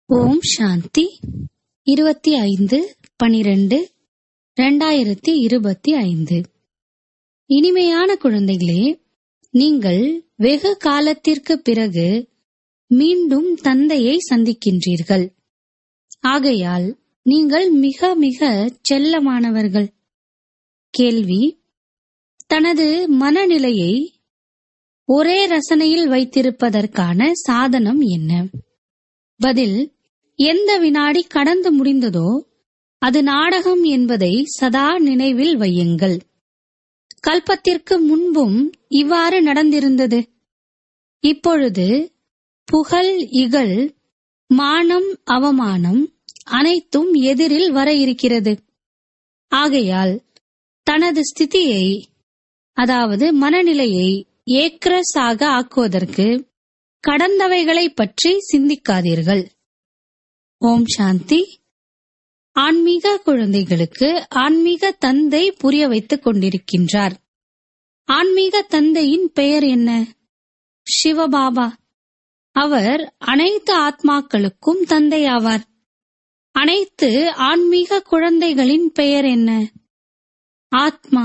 ஓம் சாந்தி இருபத்தி ஐந்து பனிரெண்டு ரெண்டாயிரத்தி இருபத்தி ஐந்து இனிமையான குழந்தைகளே நீங்கள் வெகு காலத்திற்கு பிறகு மீண்டும் தந்தையை சந்திக்கின்றீர்கள் ஆகையால் நீங்கள் மிக மிக செல்லமானவர்கள் கேள்வி தனது மனநிலையை ஒரே ரசனையில் வைத்திருப்பதற்கான சாதனம் என்ன பதில் எந்த வினாடி கடந்து முடிந்ததோ அது நாடகம் என்பதை சதா நினைவில் வையுங்கள் கல்பத்திற்கு முன்பும் இவ்வாறு நடந்திருந்தது இப்பொழுது புகழ் இகழ் மானம் அவமானம் அனைத்தும் எதிரில் வர இருக்கிறது ஆகையால் தனது ஸ்திதியை அதாவது மனநிலையை ஏக்ரஸாக ஆக்குவதற்கு கடந்தவைகளை பற்றி சிந்திக்காதீர்கள் ஓம் சாந்தி ஆன்மீக குழந்தைகளுக்கு ஆன்மீக தந்தை புரிய வைத்துக் கொண்டிருக்கின்றார் ஆன்மீக தந்தையின் பெயர் என்ன சிவபாபா அவர் அனைத்து ஆத்மாக்களுக்கும் தந்தை ஆவார் அனைத்து ஆன்மீக குழந்தைகளின் பெயர் என்ன ஆத்மா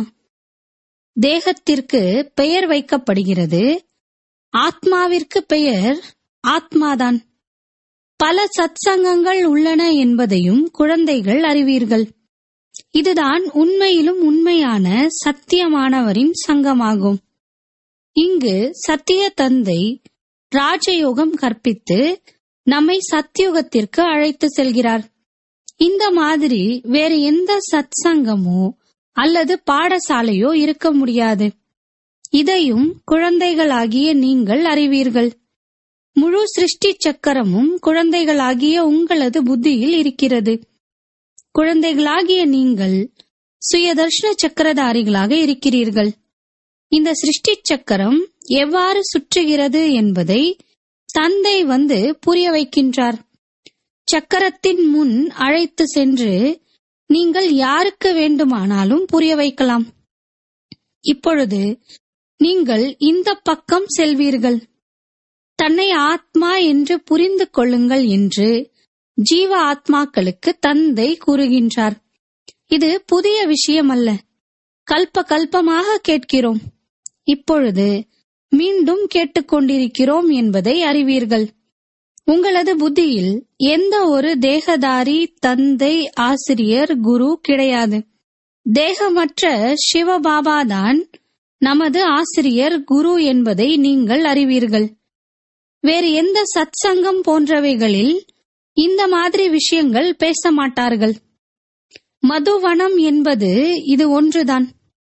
தேகத்திற்கு பெயர் வைக்கப்படுகிறது ஆத்மாவிற்கு பெயர் ஆத்மாதான் பல சத்சங்கங்கள் உள்ளன என்பதையும் குழந்தைகள் அறிவீர்கள் இதுதான் உண்மையிலும் உண்மையான சத்தியமானவரின் சங்கமாகும் இங்கு சத்திய தந்தை ராஜயோகம் கற்பித்து நம்மை சத்தியுகத்திற்கு அழைத்து செல்கிறார் இந்த மாதிரி வேறு எந்த சத்சங்கமோ அல்லது பாடசாலையோ இருக்க முடியாது இதையும் குழந்தைகளாகிய நீங்கள் அறிவீர்கள் முழு சிருஷ்டி சக்கரமும் குழந்தைகளாகிய உங்களது புத்தியில் இருக்கிறது குழந்தைகளாகிய நீங்கள் சுயதர்ஷன சக்கரதாரிகளாக இருக்கிறீர்கள் இந்த சிருஷ்டி சக்கரம் எவ்வாறு சுற்றுகிறது என்பதை தந்தை வந்து புரிய வைக்கின்றார் சக்கரத்தின் முன் அழைத்து சென்று நீங்கள் யாருக்கு வேண்டுமானாலும் புரிய வைக்கலாம் இப்பொழுது நீங்கள் இந்த பக்கம் செல்வீர்கள் தன்னை ஆத்மா என்று புரிந்து கொள்ளுங்கள் என்று ஜீவ ஆத்மாக்களுக்கு தந்தை கூறுகின்றார் இது புதிய விஷயம் அல்ல கல்ப கல்பமாக கேட்கிறோம் இப்பொழுது மீண்டும் கேட்டுக்கொண்டிருக்கிறோம் என்பதை அறிவீர்கள் உங்களது புத்தியில் எந்த ஒரு தேகதாரி தந்தை ஆசிரியர் குரு கிடையாது தேகமற்ற சிவபாபாதான் நமது ஆசிரியர் குரு என்பதை நீங்கள் அறிவீர்கள் வேறு எந்த சத்சங்கம் போன்றவைகளில் இந்த மாதிரி விஷயங்கள் பேச மாட்டார்கள் மதுவனம் என்பது இது ஒன்றுதான்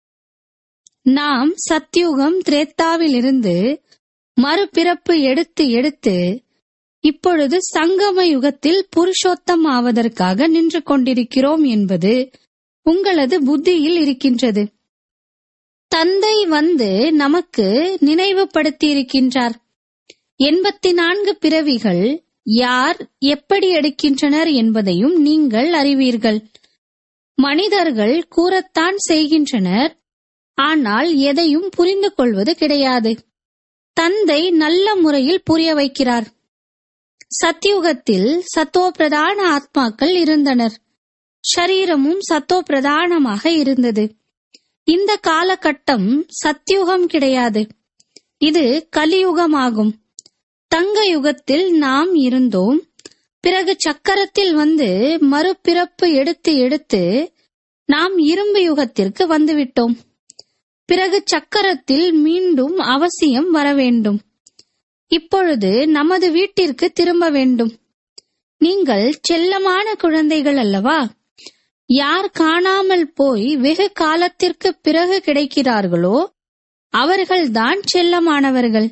நாம் சத்யுகம் திரேத்தாவிலிருந்து மறுபிறப்பு எடுத்து எடுத்து இப்பொழுது சங்கம யுகத்தில் புருஷோத்தம் ஆவதற்காக நின்று கொண்டிருக்கிறோம் என்பது உங்களது புத்தியில் இருக்கின்றது தந்தை வந்து நமக்கு நினைவுபடுத்தியிருக்கின்றார் எண்பத்தி நான்கு பிறவிகள் யார் எப்படி எடுக்கின்றனர் என்பதையும் நீங்கள் அறிவீர்கள் மனிதர்கள் கூறத்தான் செய்கின்றனர் ஆனால் எதையும் புரிந்து கொள்வது கிடையாது தந்தை நல்ல முறையில் புரிய வைக்கிறார் சத்தியுகத்தில் சத்தோ பிரதான ஆத்மாக்கள் இருந்தனர் ஷரீரமும் சத்தோ பிரதானமாக இருந்தது இந்த காலகட்டம் சத்தியுகம் கிடையாது இது கலியுகமாகும் தங்க யுகத்தில் நாம் இருந்தோம் பிறகு சக்கரத்தில் வந்து மறுபிறப்பு எடுத்து எடுத்து நாம் இரும்பு யுகத்திற்கு வந்துவிட்டோம் பிறகு சக்கரத்தில் மீண்டும் அவசியம் வர வேண்டும் இப்பொழுது நமது வீட்டிற்கு திரும்ப வேண்டும் நீங்கள் செல்லமான குழந்தைகள் அல்லவா யார் காணாமல் போய் வெகு காலத்திற்கு பிறகு கிடைக்கிறார்களோ அவர்கள்தான் செல்லமானவர்கள்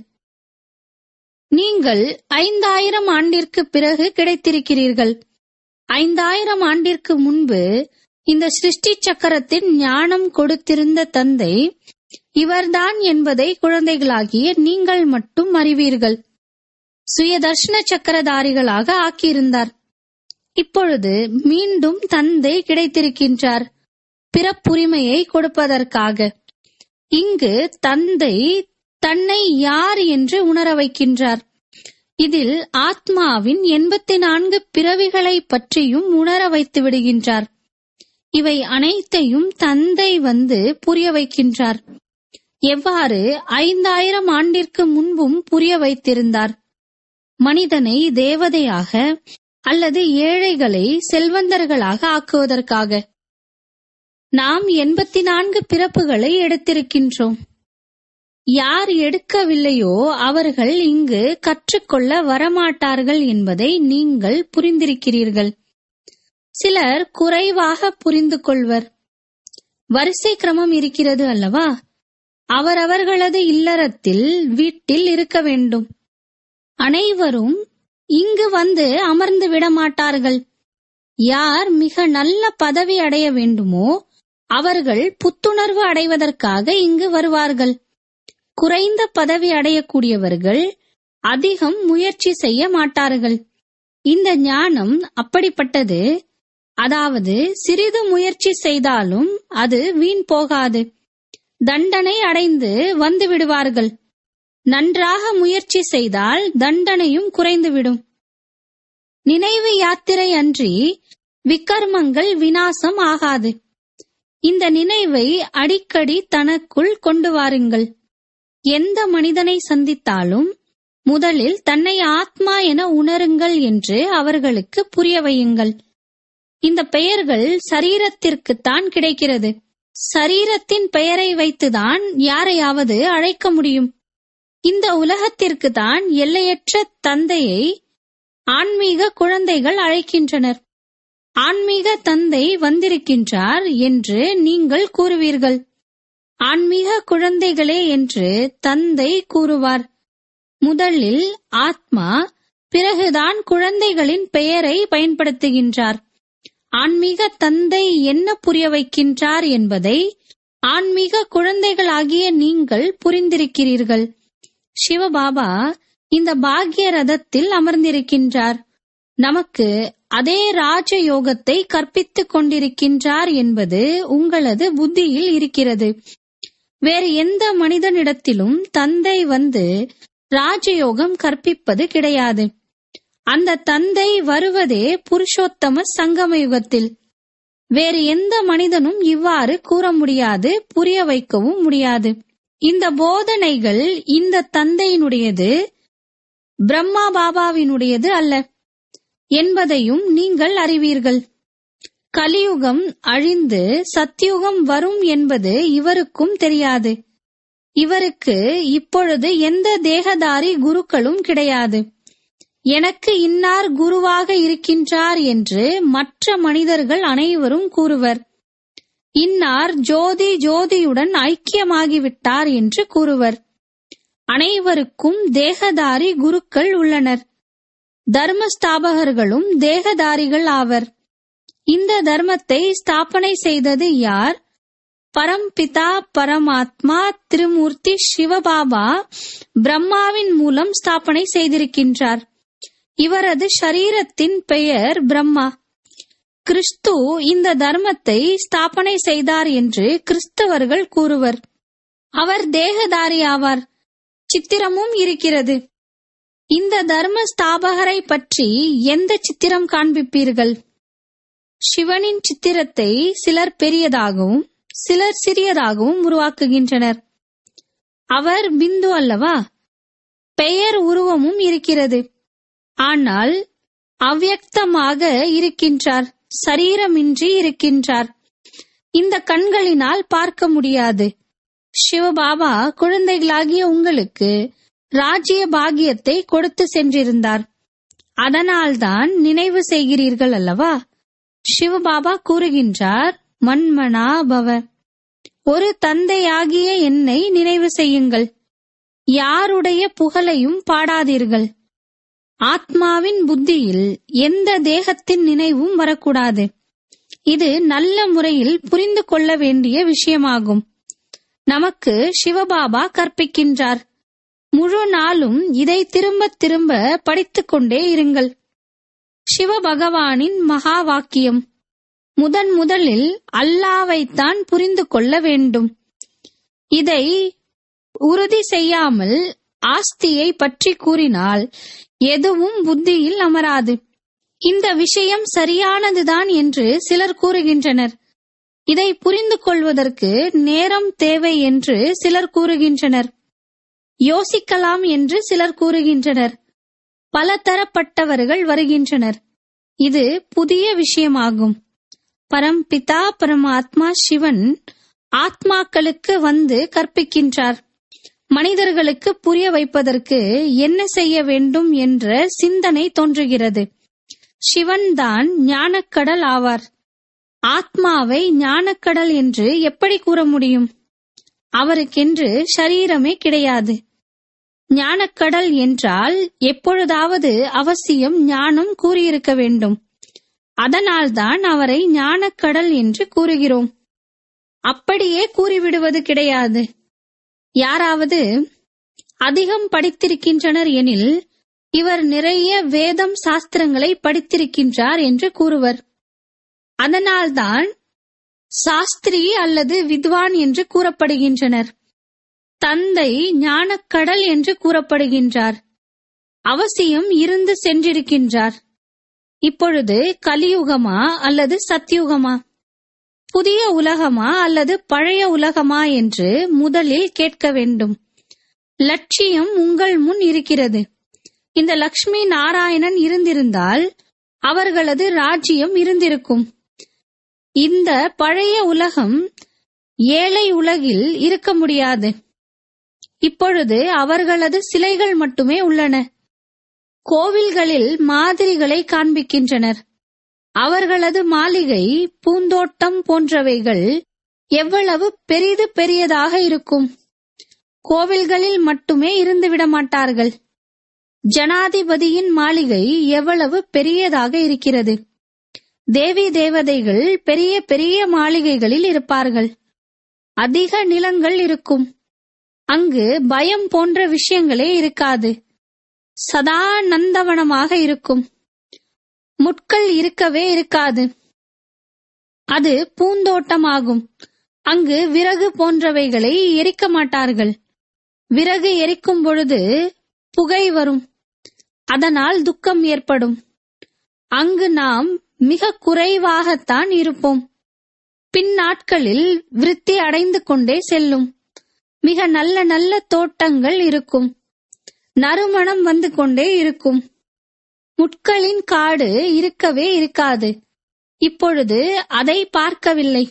நீங்கள் ஐந்தாயிரம் ஆண்டிற்கு பிறகு கிடைத்திருக்கிறீர்கள் ஐந்தாயிரம் ஆண்டிற்கு முன்பு இந்த சிருஷ்டி சக்கரத்தின் ஞானம் கொடுத்திருந்த தந்தை இவர்தான் என்பதை குழந்தைகளாகிய நீங்கள் மட்டும் அறிவீர்கள் சுயதர்ஷன சக்கரதாரிகளாக ஆக்கியிருந்தார் இப்பொழுது மீண்டும் தந்தை கிடைத்திருக்கின்றார் பிறப்புரிமையை கொடுப்பதற்காக இங்கு தந்தை தன்னை யார் என்று உணர வைக்கின்றார் இதில் ஆத்மாவின் எண்பத்தி நான்கு பிறவிகளை பற்றியும் உணர வைத்து விடுகின்றார் இவை அனைத்தையும் தந்தை வந்து புரிய வைக்கின்றார் எவ்வாறு ஐந்தாயிரம் ஆண்டிற்கு முன்பும் புரிய வைத்திருந்தார் மனிதனை தேவதையாக அல்லது ஏழைகளை செல்வந்தர்களாக ஆக்குவதற்காக நாம் எண்பத்தி நான்கு பிறப்புகளை எடுத்திருக்கின்றோம் யார் எடுக்கவில்லையோ அவர்கள் இங்கு கற்றுக்கொள்ள வரமாட்டார்கள் என்பதை நீங்கள் புரிந்திருக்கிறீர்கள் சிலர் குறைவாக புரிந்து கொள்வர் வரிசை கிரமம் இருக்கிறது அல்லவா அவரவர்களது இல்லறத்தில் வீட்டில் இருக்க வேண்டும் அனைவரும் இங்கு வந்து அமர்ந்து விட மாட்டார்கள் யார் மிக நல்ல பதவி அடைய வேண்டுமோ அவர்கள் புத்துணர்வு அடைவதற்காக இங்கு வருவார்கள் குறைந்த பதவி அடையக்கூடியவர்கள் அதிகம் முயற்சி செய்ய மாட்டார்கள் இந்த ஞானம் அப்படிப்பட்டது அதாவது சிறிது முயற்சி செய்தாலும் அது வீண் போகாது தண்டனை அடைந்து வந்து விடுவார்கள் நன்றாக முயற்சி செய்தால் தண்டனையும் குறைந்துவிடும் நினைவு யாத்திரை அன்றி விக்கர்மங்கள் வினாசம் ஆகாது இந்த நினைவை அடிக்கடி தனக்குள் கொண்டு வாருங்கள் எந்த மனிதனை சந்தித்தாலும் முதலில் தன்னை ஆத்மா என உணருங்கள் என்று அவர்களுக்கு புரிய வையுங்கள் இந்த பெயர்கள் சரீரத்திற்குத்தான் கிடைக்கிறது சரீரத்தின் பெயரை வைத்துதான் யாரையாவது அழைக்க முடியும் இந்த உலகத்திற்கு தான் எல்லையற்ற தந்தையை ஆன்மீக குழந்தைகள் அழைக்கின்றனர் ஆன்மீக தந்தை வந்திருக்கின்றார் என்று நீங்கள் கூறுவீர்கள் ஆன்மீக குழந்தைகளே என்று தந்தை கூறுவார் முதலில் ஆத்மா பிறகுதான் குழந்தைகளின் பெயரை பயன்படுத்துகின்றார் ஆன்மீக தந்தை என்ன புரிய வைக்கின்றார் என்பதை ஆன்மீக குழந்தைகளாகிய நீங்கள் புரிந்திருக்கிறீர்கள் சிவபாபா இந்த பாக்ய ரதத்தில் அமர்ந்திருக்கின்றார் நமக்கு அதே ராஜ யோகத்தை கற்பித்துக் கொண்டிருக்கின்றார் என்பது உங்களது புத்தியில் இருக்கிறது வேறு எந்த மனிதனிடத்திலும் தந்தை வந்து ராஜயோகம் கற்பிப்பது கிடையாது அந்த தந்தை வருவதே புருஷோத்தம சங்கம யுகத்தில் வேறு எந்த மனிதனும் இவ்வாறு கூற முடியாது புரிய வைக்கவும் முடியாது இந்த போதனைகள் இந்த தந்தையினுடையது பிரம்மா பாபாவினுடையது அல்ல என்பதையும் நீங்கள் அறிவீர்கள் கலியுகம் அழிந்து சத்தியுகம் வரும் என்பது இவருக்கும் தெரியாது இவருக்கு இப்பொழுது எந்த தேகதாரி குருக்களும் கிடையாது எனக்கு இன்னார் குருவாக இருக்கின்றார் என்று மற்ற மனிதர்கள் அனைவரும் கூறுவர் இன்னார் ஜோதி ஜோதியுடன் ஐக்கியமாகிவிட்டார் என்று கூறுவர் அனைவருக்கும் தேகதாரி குருக்கள் உள்ளனர் தர்மஸ்தாபகர்களும் தேகதாரிகள் ஆவர் இந்த தர்மத்தை ஸ்தாபனை செய்தது யார் பரம்பிதா பரமாத்மா திருமூர்த்தி சிவபாபா பிரம்மாவின் மூலம் ஸ்தாபனை செய்திருக்கின்றார் இவரது ஷரீரத்தின் பெயர் பிரம்மா கிறிஸ்து இந்த தர்மத்தை ஸ்தாபனை செய்தார் என்று கிறிஸ்தவர்கள் கூறுவர் அவர் தேகதாரி ஆவார் சித்திரமும் இருக்கிறது இந்த தர்ம ஸ்தாபகரை பற்றி எந்த சித்திரம் காண்பிப்பீர்கள் சிவனின் சித்திரத்தை சிலர் பெரியதாகவும் சிலர் சிறியதாகவும் உருவாக்குகின்றனர் அவர் பிந்து அல்லவா பெயர் உருவமும் இருக்கிறது ஆனால் அவ்யக்தமாக இருக்கின்றார் சரீரமின்றி இருக்கின்றார் இந்த கண்களினால் பார்க்க முடியாது சிவபாபா குழந்தைகளாகிய உங்களுக்கு ராஜ்ய பாகியத்தை கொடுத்து சென்றிருந்தார் அதனால்தான் நினைவு செய்கிறீர்கள் அல்லவா சிவபாபா கூறுகின்றார் மன்மனா பவ ஒரு தந்தையாகிய என்னை நினைவு செய்யுங்கள் யாருடைய புகழையும் பாடாதீர்கள் ஆத்மாவின் புத்தியில் எந்த தேகத்தின் நினைவும் வரக்கூடாது இது நல்ல முறையில் புரிந்து கொள்ள வேண்டிய விஷயமாகும் நமக்கு சிவபாபா கற்பிக்கின்றார் முழு நாளும் இதை திரும்ப திரும்ப படித்துக் கொண்டே இருங்கள் சிவபகவானின் மகா வாக்கியம் முதன் முதலில் அல்லாவைத்தான் புரிந்து கொள்ள வேண்டும் இதை உறுதி செய்யாமல் ஆஸ்தியை பற்றி கூறினால் எதுவும் புத்தியில் அமராது இந்த விஷயம் சரியானதுதான் என்று சிலர் கூறுகின்றனர் இதை புரிந்து கொள்வதற்கு நேரம் தேவை என்று சிலர் கூறுகின்றனர் யோசிக்கலாம் என்று சிலர் கூறுகின்றனர் பல தரப்பட்டவர்கள் வருகின்றனர் இது புதிய விஷயமாகும் பரம்பிதா பரமாத்மா சிவன் ஆத்மாக்களுக்கு வந்து கற்பிக்கின்றார் மனிதர்களுக்கு புரிய வைப்பதற்கு என்ன செய்ய வேண்டும் என்ற சிந்தனை தோன்றுகிறது சிவன்தான் ஞானக்கடல் ஆவார் ஆத்மாவை ஞானக்கடல் என்று எப்படி கூற முடியும் அவருக்கென்று சரீரமே கிடையாது ஞானக்கடல் என்றால் எப்பொழுதாவது அவசியம் ஞானம் கூறியிருக்க வேண்டும் அதனால்தான் அவரை ஞானக்கடல் என்று கூறுகிறோம் அப்படியே கூறிவிடுவது கிடையாது யாராவது அதிகம் படித்திருக்கின்றனர் எனில் இவர் நிறைய வேதம் சாஸ்திரங்களை படித்திருக்கின்றார் என்று கூறுவர் அதனால்தான் சாஸ்திரி அல்லது வித்வான் என்று கூறப்படுகின்றனர் தந்தை ஞானக்கடல் என்று கூறப்படுகின்றார் அவசியம் இருந்து சென்றிருக்கின்றார் இப்பொழுது கலியுகமா அல்லது சத்யுகமா புதிய உலகமா அல்லது பழைய உலகமா என்று முதலில் கேட்க வேண்டும் லட்சியம் உங்கள் முன் இருக்கிறது இந்த லக்ஷ்மி நாராயணன் இருந்திருந்தால் அவர்களது ராஜ்யம் இருந்திருக்கும் இந்த பழைய உலகம் ஏழை உலகில் இருக்க முடியாது இப்பொழுது அவர்களது சிலைகள் மட்டுமே உள்ளன கோவில்களில் மாதிரிகளை காண்பிக்கின்றனர் அவர்களது மாளிகை பூந்தோட்டம் போன்றவைகள் எவ்வளவு பெரிது பெரியதாக இருக்கும் கோவில்களில் மட்டுமே இருந்துவிட மாட்டார்கள் ஜனாதிபதியின் மாளிகை எவ்வளவு பெரியதாக இருக்கிறது தேவி தேவதைகள் பெரிய பெரிய மாளிகைகளில் இருப்பார்கள் அதிக நிலங்கள் இருக்கும் அங்கு பயம் போன்ற விஷயங்களே இருக்காது சதா நந்தவனமாக இருக்கும் முட்கள் இருக்கவே இருக்காது அது பூந்தோட்டமாகும் அங்கு விறகு போன்றவைகளை எரிக்க மாட்டார்கள் விறகு எரிக்கும் பொழுது புகை வரும் அதனால் துக்கம் ஏற்படும் அங்கு நாம் மிக குறைவாகத்தான் இருப்போம் பின் நாட்களில் விருத்தி அடைந்து கொண்டே செல்லும் மிக நல்ல நல்ல தோட்டங்கள் இருக்கும் நறுமணம் வந்து கொண்டே இருக்கும் முட்களின் காடு இருக்கவே இருக்காது இப்பொழுது அதை பார்க்கவில்லை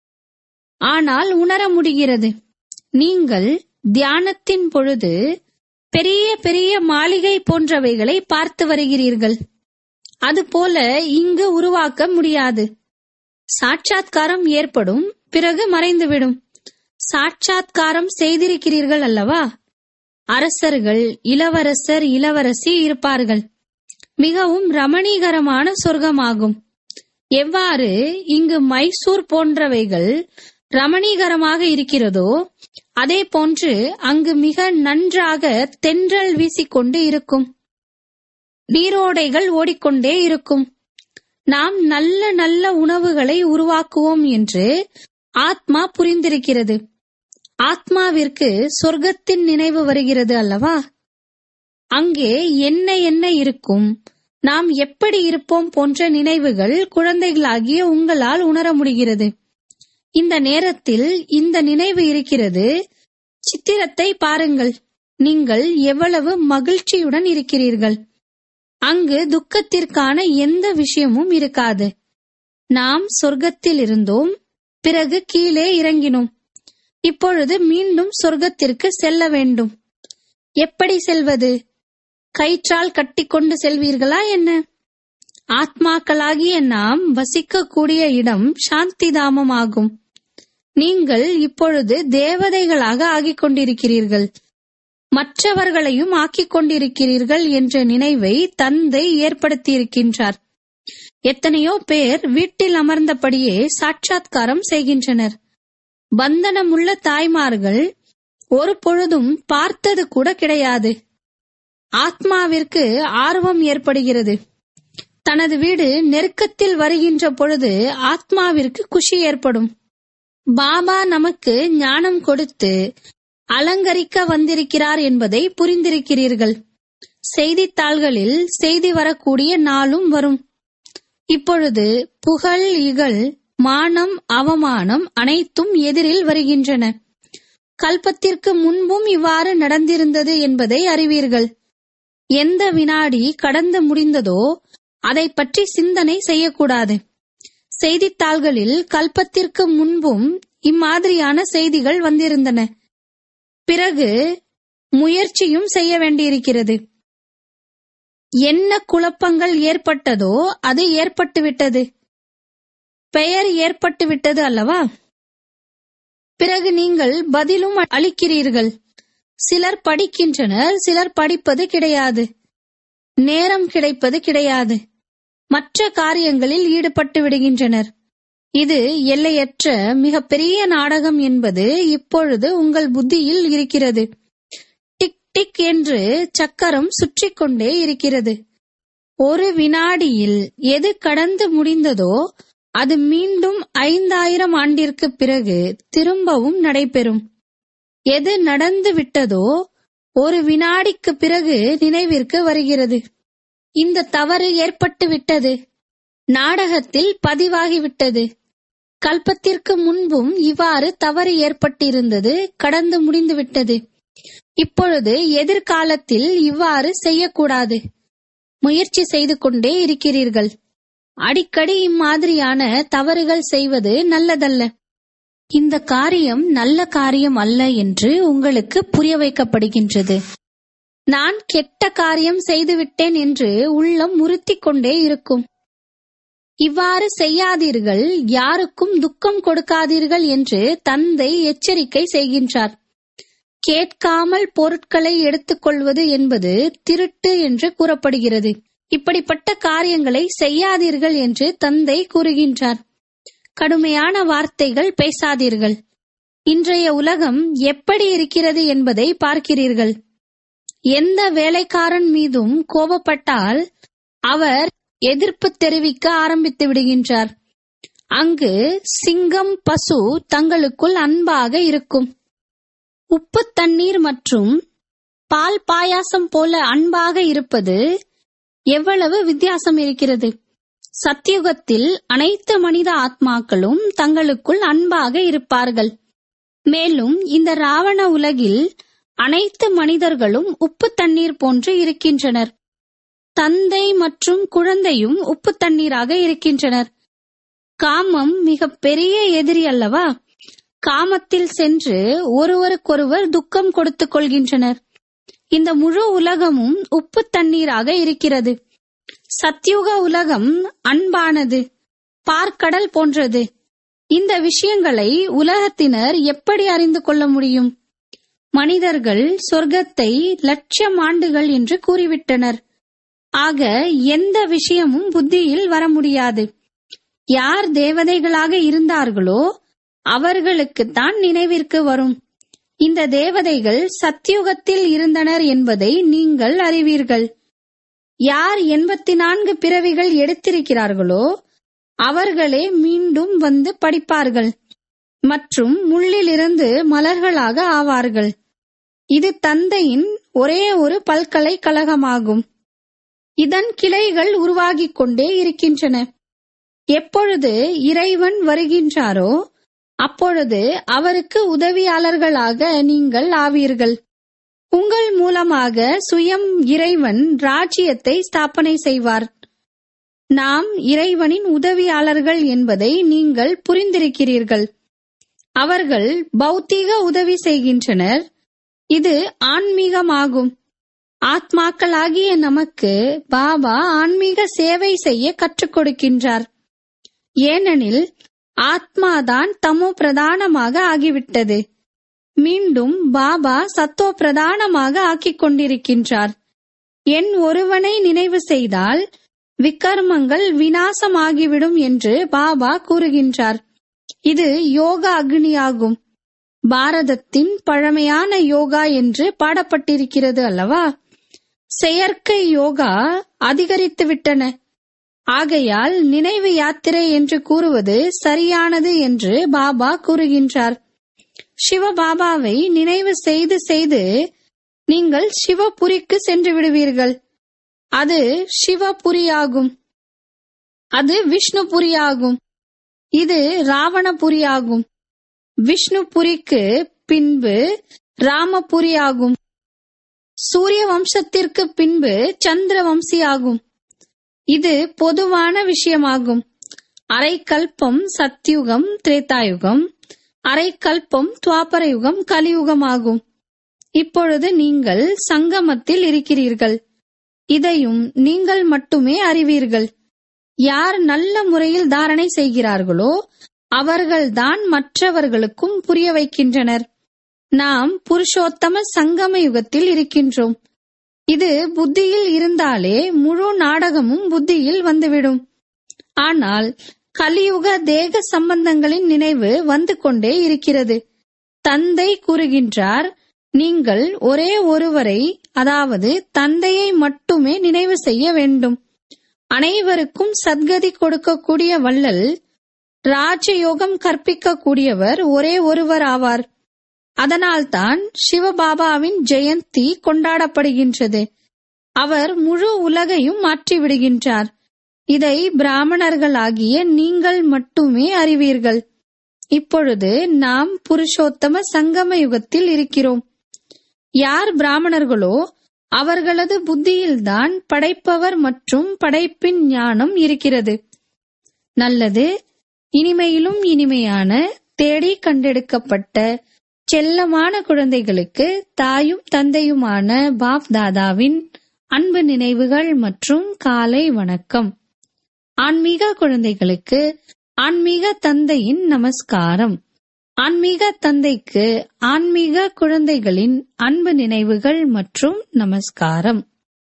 ஆனால் உணர முடிகிறது நீங்கள் தியானத்தின் பொழுது பெரிய பெரிய மாளிகை போன்றவைகளை பார்த்து வருகிறீர்கள் அதுபோல இங்கு உருவாக்க முடியாது சாட்சாத்காரம் ஏற்படும் பிறகு மறைந்துவிடும் சாட்சாத்காரம் செய்திருக்கிறீர்கள் அல்லவா அரசர்கள் இளவரசர் இளவரசி இருப்பார்கள் மிகவும் ரமணீகரமான சொர்க்கமாகும் எவ்வாறு இங்கு மைசூர் போன்றவைகள் ரமணீகரமாக இருக்கிறதோ அதே போன்று அங்கு மிக நன்றாக தென்றல் வீசிக்கொண்டு இருக்கும் நீரோடைகள் ஓடிக்கொண்டே இருக்கும் நாம் நல்ல நல்ல உணவுகளை உருவாக்குவோம் என்று ஆத்மா புரிந்திருக்கிறது ஆத்மாவிற்கு சொர்க்கத்தின் நினைவு வருகிறது அல்லவா அங்கே என்ன என்ன இருக்கும் நாம் எப்படி இருப்போம் போன்ற நினைவுகள் குழந்தைகளாகிய உங்களால் உணர முடிகிறது இந்த நேரத்தில் இந்த நினைவு இருக்கிறது சித்திரத்தை பாருங்கள் நீங்கள் எவ்வளவு மகிழ்ச்சியுடன் இருக்கிறீர்கள் அங்கு துக்கத்திற்கான எந்த விஷயமும் இருக்காது நாம் சொர்க்கத்தில் இருந்தோம் பிறகு கீழே இறங்கினோம் இப்பொழுது மீண்டும் சொர்க்கத்திற்கு செல்ல வேண்டும் எப்படி செல்வது கயிற்றால் கட்டிக்கொண்டு செல்வீர்களா என்ன ஆத்மாக்களாகிய நாம் வசிக்கக்கூடிய இடம் சாந்திதாமம் ஆகும் நீங்கள் இப்பொழுது தேவதைகளாக ஆகிக் கொண்டிருக்கிறீர்கள் மற்றவர்களையும் ஆக்கிக் கொண்டிருக்கிறீர்கள் என்ற நினைவை தந்தை ஏற்படுத்தியிருக்கின்றார் எத்தனையோ பேர் வீட்டில் அமர்ந்தபடியே சாட்சாத்காரம் செய்கின்றனர் பந்தனமுள்ள தாய்மார்கள் ஒரு பொழுதும் பார்த்தது கூட கிடையாது ஆத்மாவிற்கு ஆர்வம் ஏற்படுகிறது தனது வீடு நெருக்கத்தில் வருகின்ற பொழுது ஆத்மாவிற்கு குஷி ஏற்படும் பாபா நமக்கு ஞானம் கொடுத்து அலங்கரிக்க வந்திருக்கிறார் என்பதை புரிந்திருக்கிறீர்கள் செய்தித்தாள்களில் செய்தி வரக்கூடிய நாளும் வரும் இப்பொழுது புகழ் இகழ் மானம் அவமானம் அனைத்தும் எதிரில் வருகின்றன கல்பத்திற்கு முன்பும் இவ்வாறு நடந்திருந்தது என்பதை அறிவீர்கள் எந்த வினாடி கடந்து முடிந்ததோ அதை பற்றி சிந்தனை செய்யக்கூடாது செய்தித்தாள்களில் கல்பத்திற்கு முன்பும் இம்மாதிரியான செய்திகள் வந்திருந்தன பிறகு முயற்சியும் செய்ய வேண்டியிருக்கிறது என்ன குழப்பங்கள் ஏற்பட்டதோ அது ஏற்பட்டுவிட்டது பெயர் ஏற்பட்டுவிட்டது அல்லவா பிறகு நீங்கள் பதிலும் அளிக்கிறீர்கள் சிலர் படிக்கின்றனர் சிலர் படிப்பது கிடையாது நேரம் கிடைப்பது கிடையாது மற்ற காரியங்களில் ஈடுபட்டு விடுகின்றனர் இது எல்லையற்ற மிக பெரிய நாடகம் என்பது இப்பொழுது உங்கள் புத்தியில் இருக்கிறது டிக் டிக் என்று சக்கரம் சுற்றி கொண்டே இருக்கிறது ஒரு வினாடியில் எது கடந்து முடிந்ததோ அது மீண்டும் ஐந்தாயிரம் ஆண்டிற்கு பிறகு திரும்பவும் நடைபெறும் எது நடந்து விட்டதோ ஒரு வினாடிக்கு பிறகு நினைவிற்கு வருகிறது இந்த தவறு ஏற்பட்டு விட்டது நாடகத்தில் பதிவாகிவிட்டது கல்பத்திற்கு முன்பும் இவ்வாறு தவறு ஏற்பட்டிருந்தது கடந்து முடிந்துவிட்டது இப்பொழுது எதிர்காலத்தில் இவ்வாறு செய்யக்கூடாது முயற்சி செய்து கொண்டே இருக்கிறீர்கள் அடிக்கடி இம்மாதிரியான தவறுகள் செய்வது நல்லதல்ல இந்த காரியம் நல்ல காரியம் அல்ல என்று உங்களுக்கு புரிய வைக்கப்படுகின்றது நான் கெட்ட காரியம் செய்துவிட்டேன் என்று உள்ளம் உறுத்திக் கொண்டே இருக்கும் இவ்வாறு செய்யாதீர்கள் யாருக்கும் துக்கம் கொடுக்காதீர்கள் என்று தந்தை எச்சரிக்கை செய்கின்றார் கேட்காமல் பொருட்களை எடுத்துக்கொள்வது என்பது திருட்டு என்று கூறப்படுகிறது இப்படிப்பட்ட காரியங்களை செய்யாதீர்கள் என்று தந்தை கூறுகின்றார் கடுமையான வார்த்தைகள் பேசாதீர்கள் இன்றைய உலகம் எப்படி இருக்கிறது என்பதை பார்க்கிறீர்கள் எந்த வேலைக்காரன் மீதும் கோபப்பட்டால் அவர் எதிர்ப்பு தெரிவிக்க ஆரம்பித்து விடுகின்றார் அங்கு சிங்கம் பசு தங்களுக்குள் அன்பாக இருக்கும் உப்பு தண்ணீர் மற்றும் பால் பாயாசம் போல அன்பாக இருப்பது எவ்வளவு வித்தியாசம் இருக்கிறது சத்தியுகத்தில் அனைத்து மனித ஆத்மாக்களும் தங்களுக்குள் அன்பாக இருப்பார்கள் மேலும் இந்த ராவண உலகில் அனைத்து மனிதர்களும் உப்பு தண்ணீர் போன்று இருக்கின்றனர் தந்தை மற்றும் குழந்தையும் உப்பு தண்ணீராக இருக்கின்றனர் காமம் மிக பெரிய எதிரி அல்லவா காமத்தில் சென்று ஒருவருக்கொருவர் துக்கம் கொடுத்துக் கொள்கின்றனர் இந்த முழு உலகமும் உப்பு தண்ணீராக இருக்கிறது சத்யுக உலகம் அன்பானது பார்க்கடல் போன்றது இந்த விஷயங்களை உலகத்தினர் எப்படி அறிந்து கொள்ள முடியும் மனிதர்கள் சொர்க்கத்தை லட்சம் ஆண்டுகள் என்று கூறிவிட்டனர் ஆக எந்த விஷயமும் புத்தியில் வர முடியாது யார் தேவதைகளாக இருந்தார்களோ அவர்களுக்குத்தான் நினைவிற்கு வரும் இந்த தேவதைகள் சத்தியுகத்தில் இருந்தனர் என்பதை நீங்கள் அறிவீர்கள் யார் எண்பத்தி நான்கு பிறவிகள் எடுத்திருக்கிறார்களோ அவர்களே மீண்டும் வந்து படிப்பார்கள் மற்றும் முள்ளிலிருந்து மலர்களாக ஆவார்கள் இது தந்தையின் ஒரே ஒரு பல்கலைக்கழகமாகும் இதன் கிளைகள் உருவாகிக் கொண்டே இருக்கின்றன எப்பொழுது இறைவன் வருகின்றாரோ அப்பொழுது அவருக்கு உதவியாளர்களாக நீங்கள் ஆவீர்கள் உங்கள் மூலமாக சுயம் இறைவன் ராஜ்யத்தை ஸ்தாபனை செய்வார் நாம் இறைவனின் உதவியாளர்கள் என்பதை நீங்கள் புரிந்திருக்கிறீர்கள் அவர்கள் பௌத்தீக உதவி செய்கின்றனர் இது ஆன்மீகமாகும் ஆத்மாக்களாகிய நமக்கு பாபா ஆன்மீக சேவை செய்ய கற்றுக் கொடுக்கின்றார் ஏனெனில் ஆத்மாதான் தமோ பிரதானமாக ஆகிவிட்டது மீண்டும் பாபா சத்தோ பிரதானமாக ஆக்கிக் கொண்டிருக்கின்றார் என் ஒருவனை நினைவு செய்தால் விக்கர்மங்கள் வினாசமாகிவிடும் என்று பாபா கூறுகின்றார் இது யோகா அக்னியாகும் பாரதத்தின் பழமையான யோகா என்று பாடப்பட்டிருக்கிறது அல்லவா செயற்கை யோகா அதிகரித்து விட்டன ஆகையால் நினைவு யாத்திரை என்று கூறுவது சரியானது என்று பாபா கூறுகின்றார் சிவபாபாவை நினைவு செய்து செய்து நீங்கள் சிவபுரிக்கு சென்று விடுவீர்கள் அது சிவபுரியாகும் அது விஷ்ணுபுரியாகும் இது ராவணபுரியாகும் விஷ்ணுபுரிக்கு பின்பு ராமபுரியாகும் சூரிய வம்சத்திற்கு பின்பு சந்திர வம்சியாகும் இது பொதுவான விஷயமாகும் அரைக்கல்பம் சத்யுகம் திரேதாயுகம் அரைக்கல்பம் துவாபர யுகம் கலியுகமாகும் இப்பொழுது நீங்கள் சங்கமத்தில் இருக்கிறீர்கள் இதையும் நீங்கள் மட்டுமே அறிவீர்கள் யார் நல்ல முறையில் தாரணை செய்கிறார்களோ அவர்கள்தான் மற்றவர்களுக்கும் புரிய வைக்கின்றனர் நாம் புருஷோத்தம சங்கம யுகத்தில் இருக்கின்றோம் இது புத்தியில் இருந்தாலே முழு நாடகமும் புத்தியில் வந்துவிடும் ஆனால் கலியுக தேக சம்பந்தங்களின் நினைவு வந்து கொண்டே இருக்கிறது தந்தை கூறுகின்றார் நீங்கள் ஒரே ஒருவரை அதாவது தந்தையை மட்டுமே நினைவு செய்ய வேண்டும் அனைவருக்கும் சத்கதி கொடுக்கக்கூடிய வள்ளல் ராஜயோகம் கற்பிக்கக்கூடியவர் ஒரே ஒருவர் ஆவார் அதனால்தான் சிவபாபாவின் ஜெயந்தி கொண்டாடப்படுகின்றது அவர் முழு உலகையும் மாற்றிவிடுகின்றார் இதை பிராமணர்களாகிய நீங்கள் மட்டுமே அறிவீர்கள் இப்பொழுது நாம் புருஷோத்தம சங்கம யுகத்தில் இருக்கிறோம் யார் பிராமணர்களோ அவர்களது புத்தியில்தான் படைப்பவர் மற்றும் படைப்பின் ஞானம் இருக்கிறது நல்லது இனிமையிலும் இனிமையான தேடி கண்டெடுக்கப்பட்ட செல்லமான குழந்தைகளுக்கு தாயும் தந்தையுமான பாப் தாதாவின் அன்பு நினைவுகள் மற்றும் காலை வணக்கம் ஆன்மீக குழந்தைகளுக்கு ஆன்மீக தந்தையின் நமஸ்காரம் ஆன்மீக தந்தைக்கு ஆன்மீக குழந்தைகளின் அன்பு நினைவுகள் மற்றும் நமஸ்காரம்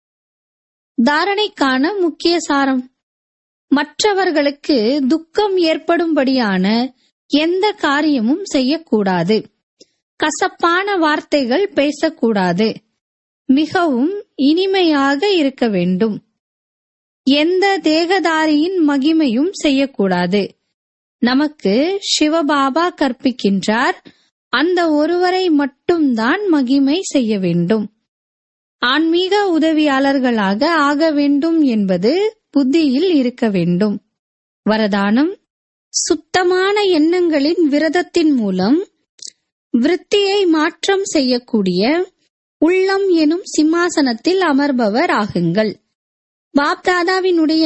தாரணைக்கான முக்கிய சாரம் மற்றவர்களுக்கு துக்கம் ஏற்படும்படியான எந்த காரியமும் செய்யக்கூடாது கசப்பான வார்த்தைகள் பேசக்கூடாது மிகவும் இனிமையாக இருக்க வேண்டும் எந்த தேகதாரியின் மகிமையும் செய்யக்கூடாது நமக்கு சிவபாபா கற்பிக்கின்றார் அந்த ஒருவரை மட்டும்தான் மகிமை செய்ய வேண்டும் ஆன்மீக உதவியாளர்களாக ஆக வேண்டும் என்பது புத்தியில் இருக்க வேண்டும் வரதானம் சுத்தமான எண்ணங்களின் விரதத்தின் மூலம் விருத்தியை மாற்றம் செய்யக்கூடிய உள்ளம் எனும் சிம்மாசனத்தில் அமர்பவர் ஆகுங்கள் பாப்தாதாவினுடைய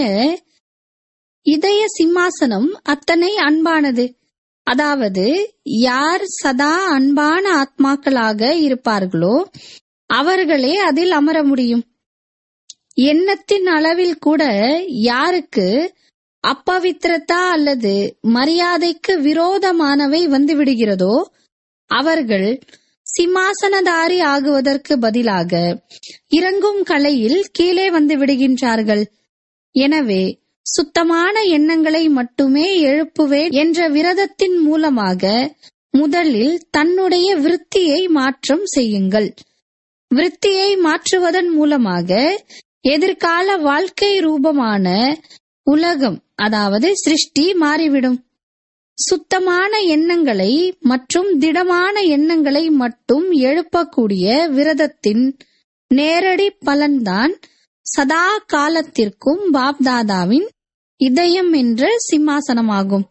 இதய சிம்மாசனம் அத்தனை அன்பானது அதாவது யார் சதா அன்பான ஆத்மாக்களாக இருப்பார்களோ அவர்களே அதில் அமர முடியும் எண்ணத்தின் அளவில் கூட யாருக்கு அப்பவித்திரத்தா அல்லது மரியாதைக்கு விரோதமானவை வந்து விடுகிறதோ அவர்கள் சிம்மாசனதாரி ஆகுவதற்கு பதிலாக இறங்கும் கலையில் கீழே வந்து விடுகின்றார்கள் எனவே சுத்தமான எண்ணங்களை மட்டுமே எழுப்புவேன் என்ற விரதத்தின் மூலமாக முதலில் தன்னுடைய விருத்தியை மாற்றம் செய்யுங்கள் விருத்தியை மாற்றுவதன் மூலமாக எதிர்கால வாழ்க்கை ரூபமான உலகம் அதாவது சிருஷ்டி மாறிவிடும் சுத்தமான எண்ணங்களை மற்றும் திடமான எண்ணங்களை மட்டும் எழுப்பக்கூடிய விரதத்தின் நேரடி பலன்தான் சதா காலத்திற்கும் பாப்தாதாவின் இதயம் என்ற சிம்மாசனமாகும்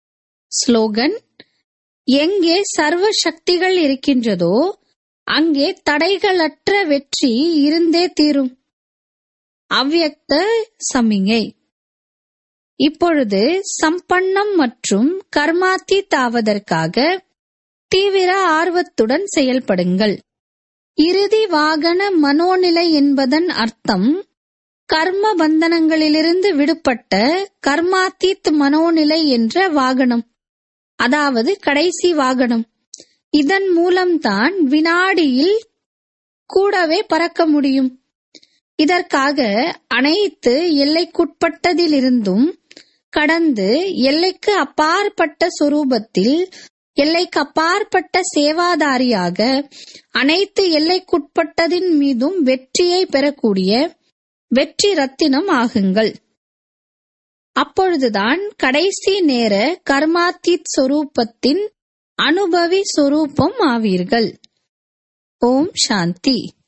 ஸ்லோகன் எங்கே சர்வ சக்திகள் இருக்கின்றதோ அங்கே தடைகளற்ற வெற்றி இருந்தே தீரும் அவ்யக்த சமிங்கை இப்பொழுது சம்பன்னம் மற்றும் கர்மாத்தீத் ஆவதற்காக தீவிர ஆர்வத்துடன் செயல்படுங்கள் இறுதி வாகன மனோநிலை என்பதன் அர்த்தம் கர்ம பந்தனங்களிலிருந்து விடுபட்ட கர்மாத்தீத் மனோநிலை என்ற வாகனம் அதாவது கடைசி வாகனம் இதன் மூலம்தான் வினாடியில் கூடவே பறக்க முடியும் இதற்காக அனைத்து எல்லைக்குட்பட்டதிலிருந்தும் கடந்து எல்லைக்கு அப்பாற்பட்ட சொரூபத்தில் எல்லைக்கு அப்பாற்பட்ட சேவாதாரியாக அனைத்து எல்லைக்குட்பட்டதின் மீதும் வெற்றியை பெறக்கூடிய வெற்றி ரத்தினம் ஆகுங்கள் அப்பொழுதுதான் கடைசி நேர கர்மாத்தீத் சொரூபத்தின் அனுபவி சொரூபம் ஆவீர்கள் ஓம் சாந்தி